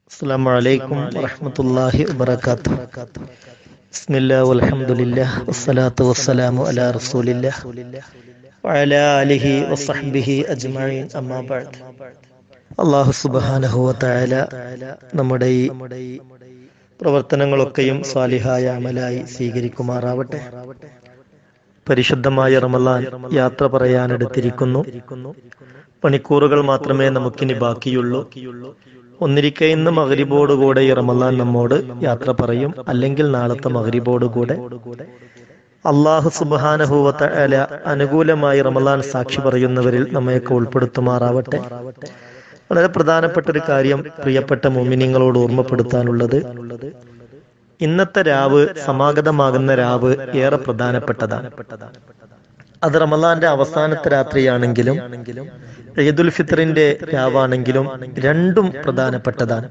السلام عليكم ورحمة الله وبركاته بسم الله والحمد لله والصلاة والسلام على رسول الله وعلى آله وصحبه أجمعين أما بعد അള്ളാഹു സുബാനഹു വതആല നമ്മുടെ ഈ പ്രവർത്തനങ്ങളൊക്കെയും സാലിഹായ അമലായി സ്വീകരിക്കുമാറാവട്ടെ പരിശുദ്ധമായ റമലാൻ യാത്ര പറയാനെടുത്തിരിക്കുന്നു മണിക്കൂറുകൾ മാത്രമേ നമുക്കിനി ബാക്കിയുള്ളൂ ഒന്നിരിക്കെ ഇന്ന് മകരിബോടുകൂടെ ഈ റമലാൻ നമ്മോട് യാത്ര പറയും അല്ലെങ്കിൽ നാളത്തെ മകരിബോടുകൂടെ അള്ളാഹു സുബാനഹുവത്ത അല അനുകൂലമായി റമലാൻ സാക്ഷി പറയുന്നവരിൽ നമ്മയൊക്കെ ഉൾപ്പെടുത്തുമാറാവട്ടെ വളരെ പ്രധാനപ്പെട്ട ഒരു കാര്യം പ്രിയപ്പെട്ട മോമിനിങ്ങളോട് ഓർമ്മപ്പെടുത്താനുള്ളത് ഇന്നത്തെ രാവ് സമാഗതമാകുന്ന രാവ് ഏറെ പ്രധാനപ്പെട്ടതാണ് അത് റമലാന്റെ അവസാനത്തെ രാത്രിയാണെങ്കിലും ഈദുൽ ഫിത്തറിന്റെ രാവാണെങ്കിലും രണ്ടും പ്രധാനപ്പെട്ടതാണ്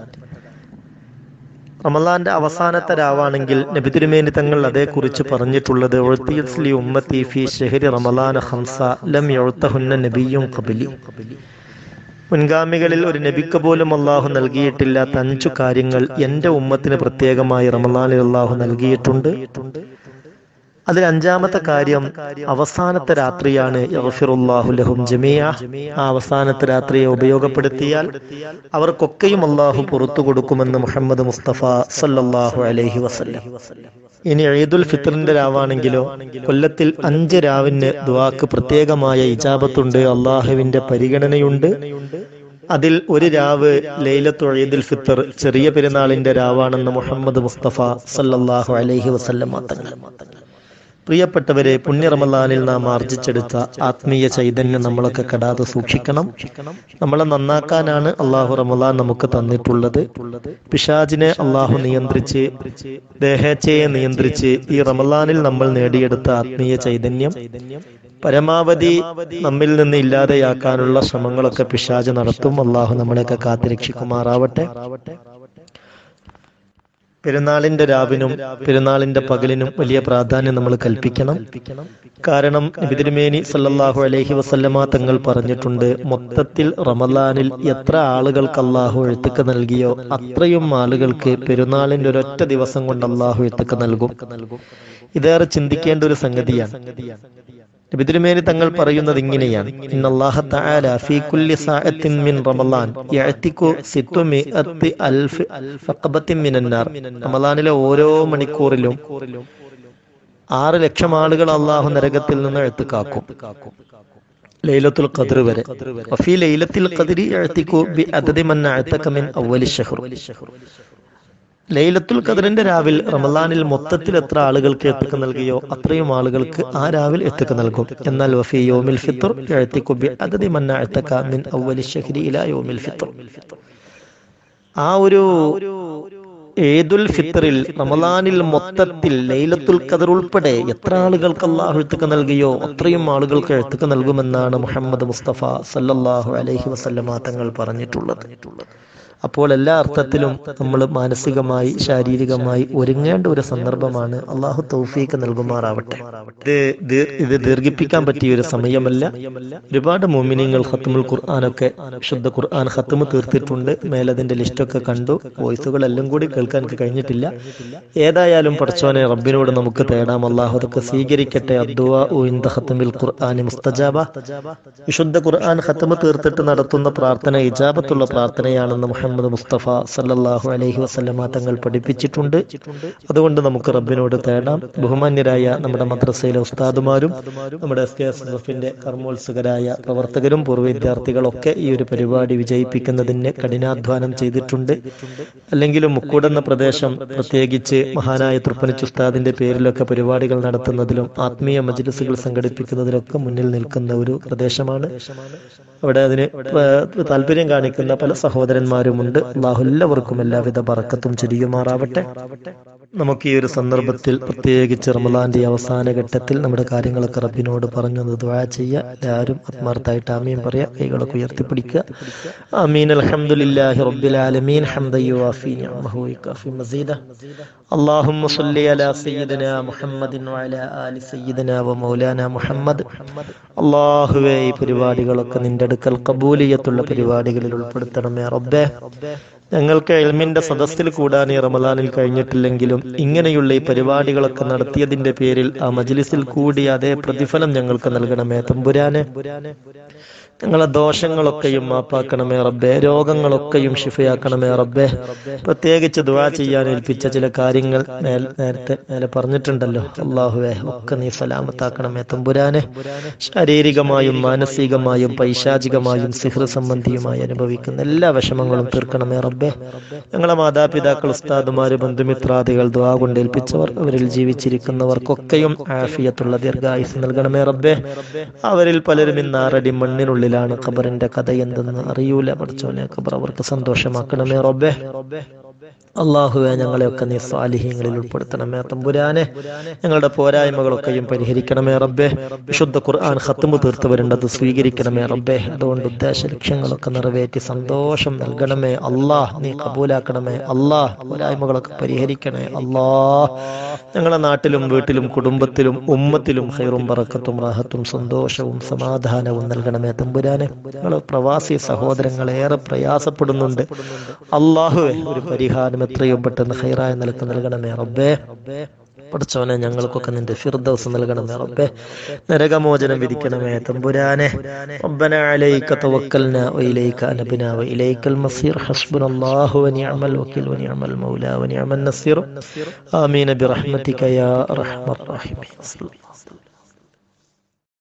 റമലാന്റെ അവസാനത്തെ രാവാണെങ്കിൽ നബി തിരുമേനി തങ്ങൾ അതേക്കുറിച്ച് പറഞ്ഞിട്ടുള്ളത് ഉഴത്തിയസ്ലി ഉമ്മത്തി ഫി ഷെഹരി റമലാന ഹംസ ലം എഴുത്തഹുന്ന നബിയും കബിലി മുൻഗാമികളിൽ ഒരു നബിക്ക് പോലും അള്ളാഹു നൽകിയിട്ടില്ലാത്ത അഞ്ചു കാര്യങ്ങൾ എന്റെ ഉമ്മത്തിന് പ്രത്യേകമായി റമലാനിൽ അള്ളാഹു നൽകിയിട്ടുണ്ട് അതിൽ അഞ്ചാമത്തെ കാര്യം അവസാനത്തെ രാത്രിയാണ് ലഹും ജമിയ ആ അവസാനത്തെ രാത്രിയെ ഉപയോഗപ്പെടുത്തിയാൽ അവർക്കൊക്കെയും അള്ളാഹു പുറത്തു കൊടുക്കുമെന്ന് മുഹമ്മദ് മുസ്തഫ സല്ലല്ലാഹു അലൈഹി വസല്ലം ഇനി ഈദുൽ ഫിത്തറിന്റെ രാവാണെങ്കിലോ കൊല്ലത്തിൽ അഞ്ച് രാവിന് ദുവാക്ക് പ്രത്യേകമായ ഇജാബത്തുണ്ട് അള്ളാഹുവിന്റെ പരിഗണനയുണ്ട് അതിൽ ഒരു രാവ് ലൈലത്തു ഈദുൽ ഫിത്തർ ചെറിയ പെരുന്നാളിന്റെ രാവാണെന്ന് മുഹമ്മദ് മുസ്തഫ സല്ലല്ലാഹു അലൈഹി വസല്ലം തങ്ങൾ പ്രിയപ്പെട്ടവരെ പുണ്യ റമലാനിൽ നാം ആർജിച്ചെടുത്ത ആത്മീയ ചൈതന്യം നമ്മളൊക്കെ കടാതെ സൂക്ഷിക്കണം നമ്മളെ നന്നാക്കാനാണ് അള്ളാഹു റമലാൻ നമുക്ക് തന്നിട്ടുള്ളത് പിശാജിനെ അള്ളാഹു നിയന്ത്രിച്ച് ദേഹേച്ഛയെ നിയന്ത്രിച്ച് ഈ റമലാനിൽ നമ്മൾ നേടിയെടുത്ത ആത്മീയ ചൈതന്യം പരമാവധി നമ്മിൽ നിന്ന് ഇല്ലാതെയാക്കാനുള്ള ശ്രമങ്ങളൊക്കെ പിശാജ് നടത്തും അള്ളാഹു നമ്മളെയൊക്കെ കാത്തിരക്ഷിക്കുമാറാവട്ടെ പെരുന്നാളിന്റെ രാവിനും പെരുന്നാളിന്റെ പകലിനും വലിയ പ്രാധാന്യം നമ്മൾ കൽപ്പിക്കണം കാരണം നബിതിരുമേനി സല്ലല്ലാഹു അലൈഹി വസല്ലമ തങ്ങൾ പറഞ്ഞിട്ടുണ്ട് മൊത്തത്തിൽ റമലാനിൽ എത്ര ആളുകൾക്ക് അള്ളാഹു എഴുത്തുക്ക് നൽകിയോ അത്രയും ആളുകൾക്ക് പെരുന്നാളിന്റെ ഒരൊറ്റ ദിവസം കൊണ്ട് അള്ളാഹു എഴുത്തുക്ക് നൽകും ഇതേറെ ചിന്തിക്കേണ്ട ഒരു സംഗതിയാണ് നബിതിരുമേനി തങ്ങൾ പറയുന്നത് ഇങ്ങനെയാണ് ഇന്നല്ലാഹ തആല ഫീ കുല്ലി സഅത്തിൻ മിൻ റമളാൻ യഅതികു സിത്തുമിഅത്തി അൽഫ് ഫഖബത്തിൻ മിനന്നാർ റമളാനിലെ ഓരോ മണിക്കൂറിലും ആറ് ലക്ഷം ആളുകൾ അള്ളാഹു നരകത്തിൽ നിന്ന് എഴുത്തുകാക്കും ലൈലത്തുൽ ഖദ്ർ വരെ വഫീ ലൈലത്തിൽ ഖദ്രി യഅതികു ബി അദദി മൻ അഅതക മിൻ അവ്വലി ഷഹർ ലൈലത്തുൽ ഖദറിന്റെ രാവിൽ റമലാനിൽ മൊത്തത്തിൽ എത്ര ആളുകൾക്ക് എത്തിക്ക് നൽകിയോ അത്രയും ആളുകൾക്ക് ആ രാവിൽ എത്തിക്ക് നൽകും എന്നാൽ വഫി യോമിൽ ഫിത്തർ അതതി മന്ന എത്തക്ക മിൻ അവലി ഷഹരി ഇല യോമിൽ ഫിത്തർ ആ ഒരു ഏതുൽ ഫിത്തറിൽ റമലാനിൽ മൊത്തത്തിൽ ലൈലത്തുൽ ഖദർ ഉൾപ്പെടെ എത്ര ആളുകൾക്ക് അള്ളാഹു എഴുത്തുക്ക് നൽകിയോ അത്രയും ആളുകൾക്ക് എഴുത്തുക്ക് നൽകുമെന്നാണ് മുഹമ്മദ് മുസ്തഫ സല്ലല്ലാഹു അലൈഹി വസല്ലമ തങ്ങൾ പറഞ്ഞിട്ടുള്ളത് അപ്പോൾ എല്ലാ അർത്ഥത്തിലും നമ്മൾ മാനസികമായി ശാരീരികമായി ഒരുങ്ങേണ്ട ഒരു സന്ദർഭമാണ് അള്ളാഹു തൗഫീക്ക് നൽകുമാറാവട്ടെ ഇത് ഇത് ദീർഘിപ്പിക്കാൻ പറ്റിയ ഒരു സമയമല്ല ഒരുപാട് മോമിനിയങ്ങൾ ഖത്തുമുൽ ഖുർആാനൊക്കെ ശുദ്ധ ഖുർആൻ ഖത്തുമ് തീർത്തിട്ടുണ്ട് മേലതിന്റെ ലിസ്റ്റൊക്കെ കണ്ടു വോയിസുകൾ എല്ലാം കൂടി കേൾക്കാൻ എനിക്ക് കഴിഞ്ഞിട്ടില്ല ഏതായാലും പഠിച്ചോനെ റബ്ബിനോട് നമുക്ക് തേടാം അള്ളാഹു അതൊക്കെ സ്വീകരിക്കട്ടെ ഖത്തുമിൽ ഖുർആാനി മുസ്തജാബ വിശുദ്ധ ഖുർആൻ ഖത്തുമ് തീർത്തിട്ട് നടത്തുന്ന പ്രാർത്ഥന ഇജാബത്തുള്ള പ്രാർത്ഥനയാണെന്ന് മുഹമ്മദ് മുസ്തഫ സല്ലല്ലാഹു അലൈഹി വസല്ലമ തങ്ങൾ പഠിപ്പിച്ചിട്ടുണ്ട് അതുകൊണ്ട് നമുക്ക് റബ്ബിനോട് തേടാം ബഹുമാന്യരായ നമ്മുടെ മദ്രസയിലെ ഉസ്താദുമാരും നമ്മുടെ എസ് കെ എസ് എഫിന്റെ കർമ്മോത്സുകരായ പ്രവർത്തകരും പൂർവ്വ വിദ്യാർത്ഥികളൊക്കെ ഈ ഒരു പരിപാടി വിജയിപ്പിക്കുന്നതിന് കഠിനാധ്വാനം ചെയ്തിട്ടുണ്ട് അല്ലെങ്കിലും മുക്കൂടെന്ന പ്രദേശം പ്രത്യേകിച്ച് മഹാനായ തൃപ്പനിച്ച് ഉസ്താദിന്റെ പേരിലൊക്കെ പരിപാടികൾ നടത്തുന്നതിലും ആത്മീയ മജ്ലിസുകൾ സംഘടിപ്പിക്കുന്നതിലൊക്കെ മുന്നിൽ നിൽക്കുന്ന ഒരു പ്രദേശമാണ് അവിടെ അതിന് താല്പര്യം കാണിക്കുന്ന പല സഹോദരന്മാരുമുണ്ട് അള്ളാഹു എല്ലാവർക്കും എല്ലാവിധ ബറക്കത്തും ചുരിയുമാറാവട്ടെ നമുക്ക് ഈ ഒരു സന്ദർഭത്തിൽ പ്രത്യേകിച്ച് റമലാന്റെ അവസാന ഘട്ടത്തിൽ നമ്മുടെ കാര്യങ്ങളൊക്കെ റബ്ബിനോട് പറഞ്ഞു ദ്വാ ചെയ്യുക എല്ലാവരും ആത്മാർത്ഥമായിട്ട് ആമീൻ പറയാ കൈകളൊക്കെ ഉയർത്തിപ്പിടിക്കുക ആമീൻ അൽഹംദുലില്ലാഹി റബ്ബിൽ ആലമീൻ ഹംദ യുവാഫി നിഅമഹു വയകാഫി മസീദ اللهم صل على سيدنا محمد وعلى آل سيدنا ومولانا محمد അള്ളാഹുവേ ഈ പരിപാടികളൊക്കെ നിന്റെ അടുക്കൽ കബൂലിയത്തുള്ള പരിപാടികളിൽ ഉൾപ്പെടുത്തണമേ റബ്ബേ ഞങ്ങൾക്ക് എൽമിന്റെ സദസ്സിൽ കൂടാൻ ഈ റമദാനിൽ കഴിഞ്ഞിട്ടില്ലെങ്കിലും ഇങ്ങനെയുള്ള ഈ പരിപാടികളൊക്കെ നടത്തിയതിന്റെ പേരിൽ ആ മജ്ലിസിൽ കൂടി അതേ പ്രതിഫലം ഞങ്ങൾക്ക് നൽകണമേ തമ്പുരാനെ ഞങ്ങളെ ദോഷങ്ങളൊക്കെയും മാപ്പാക്കണമേ റബ്ബേ രോഗങ്ങളൊക്കെയും ഷിഫയാക്കണമേ റബ്ബേ പ്രത്യേകിച്ച് ദുആ ചെയ്യാൻ ഏൽപ്പിച്ച ചില കാര്യങ്ങൾ മേൽ നേരത്തെ മേലെ പറഞ്ഞിട്ടുണ്ടല്ലോ അള്ളാഹുവേ ഒക്കെ നീ സലാമത്താക്കണമേ തമ്പുരാനെ ശാരീരികമായും മാനസികമായും പൈശാചികമായും സിഹ്ർ സംബന്ധിയുമായി അനുഭവിക്കുന്ന എല്ലാ വിഷമങ്ങളും തീർക്കണമേ റബ്ബേ ഞങ്ങളെ മാതാപിതാക്കൾ ഉസ്താദുമാര് ബന്ധുമിത്രാദികൾ ദുആ കൊണ്ട് ഏൽപ്പിച്ചവർ അവരിൽ ജീവിച്ചിരിക്കുന്നവർക്കൊക്കെയും ആഫിയത്തുള്ള ദീർഘായുസ് നൽകണമേ റബ്ബേ അവരിൽ പലരും ഇന്ന് ആറടി മണ്ണിനുള്ളിലാണ് ഖബറിന്റെ കഥ എന്തെന്ന് അറിയൂല പഠിച്ചോനെ ഖബർ അവർക്ക് സന്തോഷമാക്കണമേ റബ്ബേ അള്ളാഹുവെ ഞങ്ങളെയൊക്കെ നീ സ്വാലിഹ്യങ്ങളിൽ ഉൾപ്പെടുത്തണമേ തമ്പുരാനെ ഞങ്ങളുടെ പോരായ്മകളൊക്കെയും പരിഹരിക്കണമേ റബ്ബേ വിശുദ്ധ ഖുർആൻ ഖത്തുമ് തീർത്തവരുണ്ടത് സ്വീകരിക്കണമേ റബ്ബേ അതുകൊണ്ട് ഉദ്ദേശ ലക്ഷ്യങ്ങളൊക്കെ നിറവേറ്റി സന്തോഷം നൽകണമേ അള്ളാഹ് നീ കബൂലാക്കണമേ അള്ളാഹ് പോരായ്മകളൊക്കെ പരിഹരിക്കണേ അള്ളാഹ് ഞങ്ങളുടെ നാട്ടിലും വീട്ടിലും കുടുംബത്തിലും ഉമ്മത്തിലും ഹൈറും പറക്കത്തും റാഹത്തും സന്തോഷവും സമാധാനവും നൽകണമേ തമ്പുരാനെ ഞങ്ങൾ പ്രവാസി സഹോദരങ്ങൾ ഏറെ പ്രയാസപ്പെടുന്നുണ്ട് അള്ളാഹുവെ ഒരു പരിഹാരം എത്രയും പെട്ടെന്ന് ഹൈറായ നിലക്ക് നൽകണമേ റബ്ബേ പഠിച്ചവനെ ഞങ്ങൾക്കൊക്കെ നിന്റെ ഫിർദൗസ് നൽകണമേ റബ്ബേ നരകമോചനം വിധിക്കണമേ തമ്പുരാനെ ربنا عليك توكلنا وإليك أنبنا وإليك المصير حسبنا الله ونعم الوكيل ونعم المولى ونعم النصير آمين برحمتك يا أرحم الراحمين صلى الله